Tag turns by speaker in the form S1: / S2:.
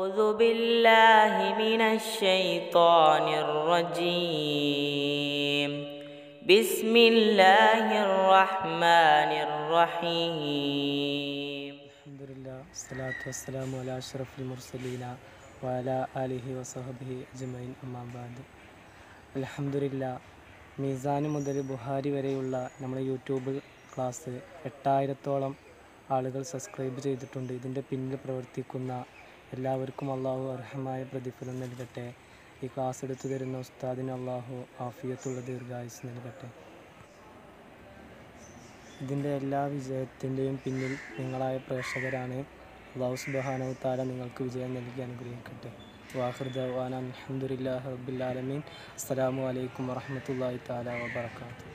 S1: أعوذ بالله من الشيطان الرجيم بسم الله الرحمن الرحيم
S2: അൽഹംദുലില്ലാ സ്വലാത്തു വസ്സലാമു അലാ അഷ്റഫുൽ മുർസലീന വഅല ആലിഹി വസഹബിഹി അജ്മൈൻ അമ്മാബാദ് അൽഹംദുലില്ലാ മീസാന് മുതൽ ബുഹാരി വരെയുള്ള നമ്മുടെ യൂട്യൂബ് ക്ലാസ് എട്ടായിരത്തോളം ആളുകൾ സബ്സ്ക്രൈബ് ചെയ്തിട്ടുണ്ട് ഇതിൻ്റെ പിന്നിൽ പ്രവർത്തിക്കുന്ന എല്ലാവർക്കും അള്ളാഹു അർഹമായ പ്രതിഫലം നൽകട്ടെ ഈ ക്ലാസ് എടുത്തു തരുന്ന ഉസ്താദിന് അള്ളാഹു ആഫിയത്തുള്ള ദീർഘായുസ് നൽകട്ടെ ഇതിൻ്റെ എല്ലാ വിജയത്തിൻ്റെയും പിന്നിൽ നിങ്ങളായ പ്രേക്ഷകരാണ് അള്ളാഹു സുബഹാനവ് താല നിങ്ങൾക്ക് വിജയം നൽകി അനുഗ്രഹിക്കട്ടെ വാഹൃദാൻ അലഹമുല്ലാ റബ്ബുലാലമീൻ അസ്സലാമു അലൈക്കും വറഹമത്തല്ലാഹി താല വബർക്കാത്തു